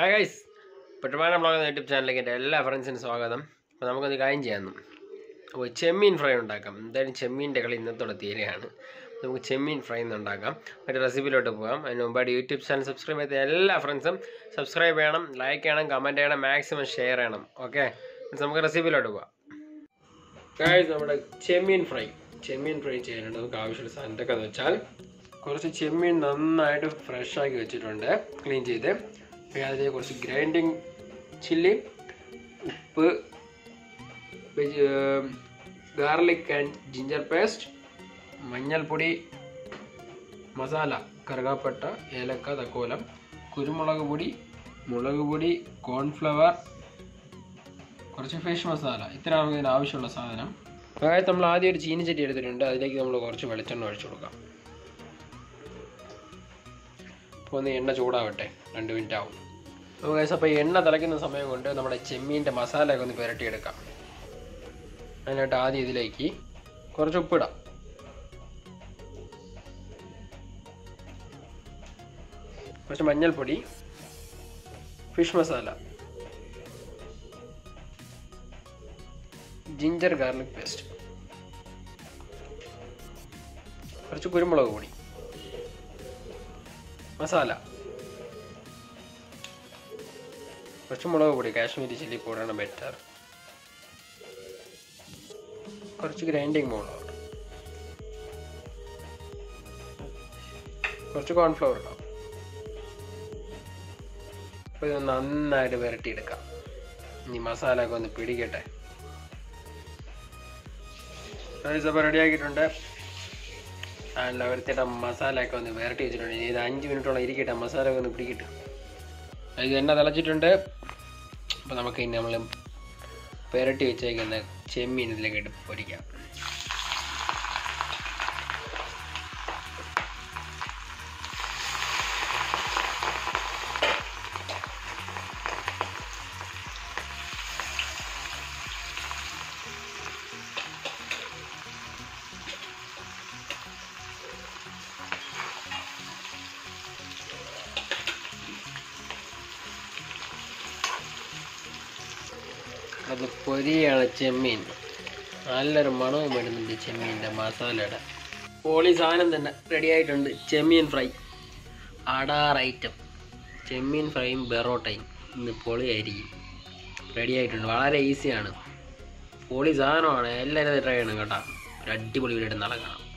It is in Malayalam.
ഹായ് ഗൈസ് പെട്ടുമാന ബ്ലോഗ് എന്ന യൂട്യൂബ് ചാനലിലേക്ക് എൻ്റെ എല്ലാ ഫ്രണ്ട്സിനും സ്വാഗതം അപ്പോൾ നമുക്കൊന്ന് കാര്യം ചെയ്യാമെന്നു അപ്പോൾ ചെമ്മീൻ ഫ്രൈ ഉണ്ടാക്കാം എന്തായാലും ചെമ്മീൻ്റെ കളി ഇന്നത്തോടെ തീരെയാണ് നമുക്ക് ചെമ്മീൻ ഫ്രൈ ഒന്ന് ഉണ്ടാക്കാം മറ്റേ റെസിപ്പിയിലോട്ട് പോകാം അതിന് മുമ്പായിട്ട് യൂട്യൂബ് ചാനൽ സബ്സ്ക്രൈബ് ചെയ്ത എല്ലാ ഫ്രണ്ട്സും സബ്സ്ക്രൈബ് ചെയ്യണം ലൈക്ക് ചെയ്യണം കമൻറ്റ് ചെയ്യണം മാക്സിമം ഷെയർ ചെയ്യണം ഓക്കെ നമുക്ക് റെസിപ്പിയിലോട്ട് പോകാം ഗൈസ് നമ്മുടെ ചെമ്മീൻ ഫ്രൈ ചെമ്മീൻ ഫ്രൈ ചെയ്യാനായിട്ട് നമുക്ക് ആവശ്യമുള്ള സാധനം എന്തൊക്കെയാണെന്ന് വെച്ചാൽ കുറച്ച് ചെമ്മീൻ നന്നായിട്ട് ഫ്രഷ് ആക്കി വെച്ചിട്ടുണ്ട് ക്ലീൻ ചെയ്ത് പിന്നെ അതിലേക്ക് കുറച്ച് ഗ്രൈൻഡിങ് ചില്ലി ഉപ്പ് ഗാർലിക് ആൻഡ് ജിഞ്ചർ പേസ്റ്റ് മഞ്ഞൾപ്പൊടി മസാല കറുകാപ്പട്ട ഏലക്ക തക്കോലം കുരുമുളക് പൊടി മുളക് പൊടി കോൺഫ്ലവർ കുറച്ച് ഫിഷ് മസാല ഇത്രയാണ് നമുക്ക് ഇതിന് ആവശ്യമുള്ള സാധനം അതായത് നമ്മൾ ആദ്യം ഒരു ചീനിച്ചട്ടി എടുത്തിട്ടുണ്ട് അതിലേക്ക് നമ്മൾ കുറച്ച് വെളിച്ചെണ്ണ ഒഴിച്ചു കൊടുക്കാം അപ്പോൾ ഒന്ന് എണ്ണ ചൂടാവട്ടെ രണ്ട് മിനിറ്റ് ആവും അപ്പോൾ ഗൈസ് അപ്പോൾ എണ്ണ തിളയ്ക്കുന്ന സമയം കൊണ്ട് നമ്മുടെ ചെമ്മീൻ്റെ മസാലയൊക്കെ ഒന്ന് പുരട്ടിയെടുക്കാം അതിനായിട്ട് ആദ്യം ഇതിലേക്ക് കുറച്ച് ഉപ്പിടാം കുറച്ച് മഞ്ഞൾപ്പൊടി fish masala ginger garlic paste കുറച്ച് കുരുമുളക് പൊടി മസാല കുറച്ച് മുളക് പൊടി കാശ്മീരി ചില്ലി പൗഡറാണ് ബെറ്റർ കുറച്ച് ഗ്രൈൻഡിങ് മുളക് കുറച്ച് കോൺഫ്ലവർ ഇടാം അപ്പോൾ ഇത് നന്നായിട്ട് പുരട്ടിയെടുക്കാം ഇനി മസാല ഒക്കെ ഒന്ന് പിടിക്കട്ടെ അപ്പോൾ റെഡിയാക്കിയിട്ടുണ്ട് അല്ല വരത്തിയുടെ മസാല ഒക്കെ ഒന്ന് വരട്ടി വെച്ചിട്ടുണ്ട് ഇനി ഇത് അഞ്ച് മിനിറ്റോളം ഇരിക്കട്ടെ മസാല ഒക്കെ ഒന്ന് പിടിക്കട്ടെ ഇത് എണ്ണ തിളച്ചിട്ടുണ്ട് അപ്പോൾ നമുക്ക് ഇനി നമ്മൾ പുരട്ടി വെച്ചേക്കുന്ന ചെമ്മീൻ ഇതിലേക്ക് ഇട്ട് പൊരിക്കാം അത് പൊരിയാണ് ചെമ്മീൻ നല്ലൊരു മണവും വരുന്നുണ്ട് ചെമ്മീൻ്റെ മസാലയുടെ പോളി സാധനം തന്നെ റെഡി ആയിട്ടുണ്ട് ചെമ്മീൻ ഫ്രൈ അടാർ ഐറ്റം ചെമ്മീൻ ഫ്രൈയും ബെറോട്ടയും ഇന്ന് പൊളിയായിരിക്കും റെഡി ആയിട്ടുണ്ട് വളരെ ഈസിയാണ് പൊളി സാധനമാണ് എല്ലാവരും ട്രൈ ചെയ്യണം കേട്ടോ ഒരു അടിപൊളി വീഡിയോ നടക്കണം